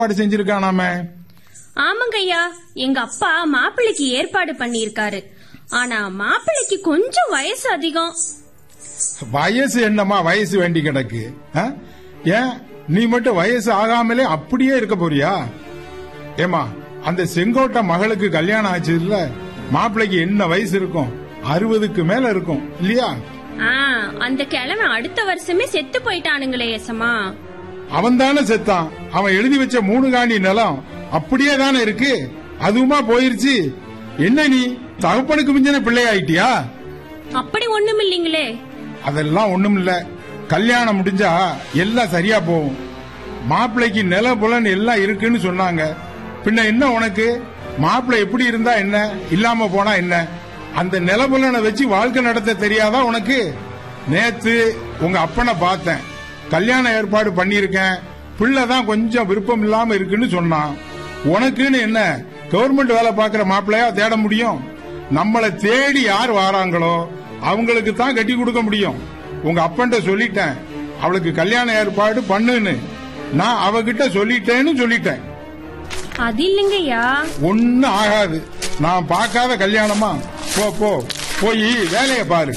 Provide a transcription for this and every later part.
ஏற்பாடு செஞ்சிருக்கானாமே ஆமாங்கய்யா எங்க அப்பா மாப்பிள்ளைக்கு ஏற்பாடு பண்ணியிருக்காரு ஆனா மாப்பிள்ளைக்கு கொஞ்சம் வயசு அதிகம் வயசு என்னம்மா வயசு வேண்டி கிடக்கு ஆ? ஏன் நீ மட்டும் வயசு ஆகாமலே அப்படியே இருக்க போறியா ஏமா அந்த செங்கோட்டை மகளுக்கு கல்யாணம் ஆச்சு இல்ல மாப்பிள்ளைக்கு என்ன வயசு இருக்கும் அறுபதுக்கு மேல இருக்கும் இல்லையா ஆ அந்த கிழமை அடுத்த வருஷமே செத்து போயிட்டானுங்களே எசமா அவன் தானே செத்தான் அவன் எழுதி வச்ச மூணு காணி நிலம் அப்படியே தானே இருக்கு அதுவுமா போயிருச்சு என்ன நீ தகப்பனுக்கு மிஞ்சின பிள்ளை ஆயிட்டியா அப்படி ஒண்ணும் இல்லைங்களே அதெல்லாம் ஒண்ணும் இல்ல கல்யாணம் முடிஞ்சா எல்லாம் சரியா போகும் மாப்பிள்ளைக்கு நில புலன் எல்லாம் இருக்குன்னு சொன்னாங்க பின்ன என்ன உனக்கு மாப்பிள்ளை எப்படி இருந்தா என்ன இல்லாம போனா என்ன அந்த நிலபுலனை வச்சு வாழ்க்கை நடத்த தெரியாதா உனக்கு நேத்து உங்க அப்பனை பார்த்தேன் கல்யாண ஏற்பாடு பண்ணியிருக்கேன் பிள்ளை தான் கொஞ்சம் விருப்பம் இல்லாம இருக்குன்னு சொன்னான் உனக்குன்னு என்ன கவர்மெண்ட் வேலை பார்க்கிற மாப்பிள்ளையா தேட முடியும் நம்மளை தேடி யார் வாராங்களோ அவங்களுக்கு தான் கட்டி கொடுக்க முடியும் உங்க அப்பன்ட்ட சொல்லிட்டேன் அவளுக்கு கல்யாண ஏற்பாடு பண்ணுன்னு நான் அவகிட்ட சொல்லிட்டேன்னு சொல்லிட்டேன் அது இல்லைங்கய்யா ஒன்னும் ஆகாது நான் பார்க்காத கல்யாணமா போ போ போய் வேலையை பாரு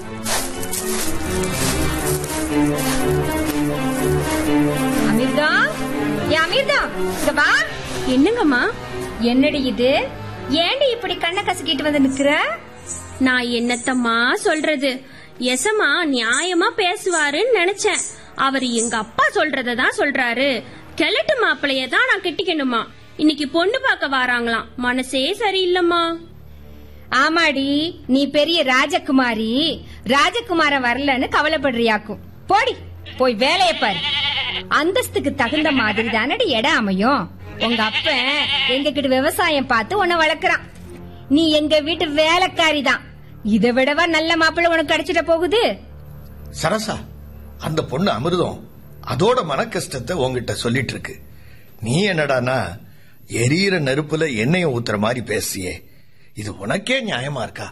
அமிர்தா ஏ அமிர்தா இங்க வா என்னங்கம்மா என்னடி இது ஏண்டி இப்படி கண்ணை கசக்கிட்டு வந்து நிக்கிற நான் என்னத்தம்மா சொல்றது எசமா நியாயமா பேசுவாருன்னு நினைச்சேன் அவர் எங்க அப்பா சொல்றத தான் சொல்றாரு கிழட்டு மாப்பிளைய தான் நான் கெட்டிக்கணுமா இன்னைக்கு பொண்ணு பார்க்க வராங்களாம் மனசே சரியில்லம்மா ஆமாடி நீ பெரிய ராஜகுமாரி ராஜகுமார வரலன்னு கவலைப்படுறியாக்கும் போடி போய் வேலைய பாரு அந்தஸ்துக்கு தகுந்த மாதிரி தானடி இடம் அமையும் உங்க அப்ப எங்க கிட்ட விவசாயம் பார்த்து உன்னை வளர்க்கறான் நீ எங்க வீட்டு வேலைக்காரி தான் இதை விடவா நல்ல மாப்பிள்ளை உனக்கு கிடைச்சிட போகுது சரசா அந்த பொண்ணு அமிர்தம் அதோட மன கஷ்டத்தை உன்கிட்ட சொல்லிட்டு இருக்கு நீ என்னடானா எரியிற நெருப்புல எண்ணெயை ஊத்துற மாதிரி பேசியே இது உனக்கே நியாயமா இருக்கா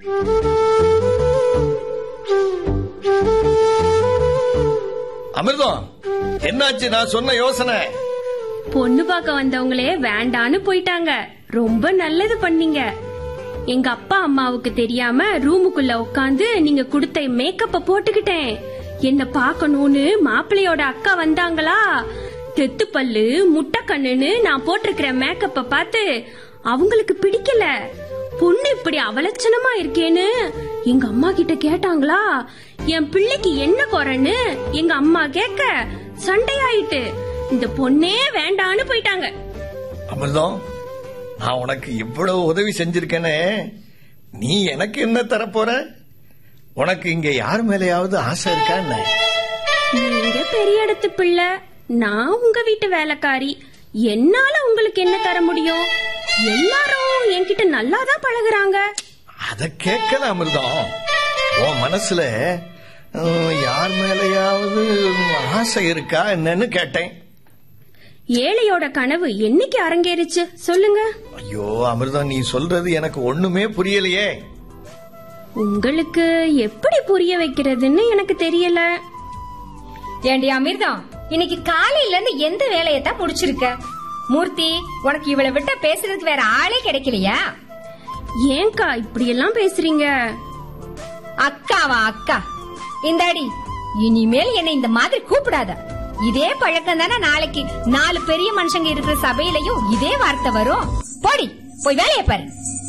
அமிர்தம் என்னாச்சு நான் சொன்ன யோசனை பொண்ணு பார்க்க வந்தவங்களே வேண்டான்னு போயிட்டாங்க ரொம்ப நல்லது பண்ணீங்க எங்க அப்பா அம்மாவுக்கு தெரியாம ரூமுக்குள்ள உட்காந்து நீங்க கொடுத்த மேக்கப்ப போட்டுக்கிட்டேன் என்ன பார்க்கணும்னு மாப்பிள்ளையோட அக்கா வந்தாங்களா தெத்து பல்லு முட்டை கண்ணுன்னு நான் போட்டிருக்கிற மேக்கப்ப பார்த்து அவங்களுக்கு பிடிக்கல பொண்ணு இப்படி அவலட்சணமா இருக்கேன்னு எங்க அம்மா கிட்ட கேட்டாங்களா என் பிள்ளைக்கு என்ன குறைன்னு எங்க அம்மா கேட்க சண்டையாயிட்டு இந்த பொண்ணே வேண்டான்னு போயிட்டாங்க அமிர்தம் நான் உனக்கு இவ்வளவு உதவி செஞ்சிருக்கேனே நீ எனக்கு என்ன தரப்போற உனக்கு இங்க யார் மேலேயாவது ஆசை இருக்கா என்ன நீங்க பெரிய இடத்து பிள்ளை நான் உங்க வீட்டு வேலைக்காரி என்னால உங்களுக்கு என்ன தர முடியும் எல்லாரும் என்கிட்ட நல்லா தான் பழகுறாங்க அத கேட்கல அமிர்தம் உன் மனசுல உம், யார் மேலேயாவது ஆசை இருக்கா என்னன்னு கேட்டேன் ஏழையோட கனவு என்னைக்கு அரங்கேறிச்சு சொல்லுங்க ஐயோ அமிர்தம் நீ சொல்றது எனக்கு ஒண்ணுமே புரியலையே உங்களுக்கு எப்படி புரிய வைக்கிறதுன்னு எனக்கு தெரியல ஏண்டி அமிர்தம் இன்னைக்கு காலையில இருந்து எந்த வேலையத்தான் முடிச்சிருக்க மூர்த்தி உனக்கு இவளை விட்டா பேசுறதுக்கு வேற ஆளே கிடைக்கலையா ஏன்க்கா இப்படி எல்லாம் பேசுறீங்க அக்காவா அக்கா இந்தாடி இனிமேல் என்னை இந்த மாதிரி கூப்பிடாத இதே பழக்கம் தானே நாளைக்கு நாலு பெரிய மனுஷங்க இருக்கிற சபையிலையும் இதே வார்த்தை வரும் போடி போய் வேலைய பாரு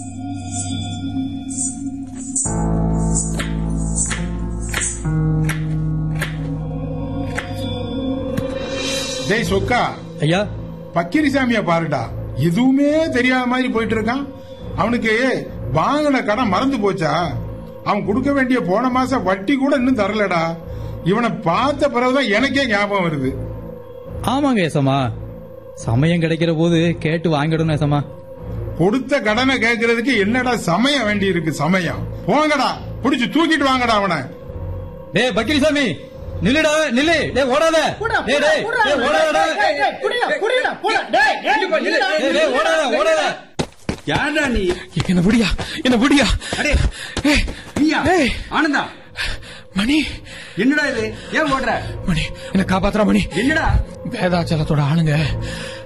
டேய் சொக்கா ஐயா பக்கிரிசாமிய பாருடா எதுவுமே தெரியாத மாதிரி போயிட்டு இருக்கான் அவனுக்கு வாங்கின கடன் மறந்து போச்சா அவன் கொடுக்க வேண்டிய போன மாசம் வட்டி கூட இன்னும் தரலடா இவனை பார்த்த பிறகுதான் எனக்கே ஞாபகம் வருது ஆமாங்க ஏசமா சமயம் கிடைக்கிற போது கேட்டு வாங்கிடணும் ஏசமா கொடுத்த கடனை கேட்கறதுக்கு என்னடா சமயம் வேண்டி இருக்கு சமயம் போங்கடா புடிச்சு தூக்கிட்டு வாங்கடா அவனை டேய் பக்கிரிசாமி நில்லுடா நில்லு டேய் ஓடாத டேய் டேய் டேய் ஓடாதடா டேய் டேய் ஓடாத ஓடாத யாரா நீ என்ன விடியா என்ன விடியா அடே நீயா ஏய். ஆனந்தா மணி என்னடா இது ஏன் ஓடுற மணி என்ன காப்பாத்துறா மணி என்னடா வேதாச்சலத்தோட ஆளுங்க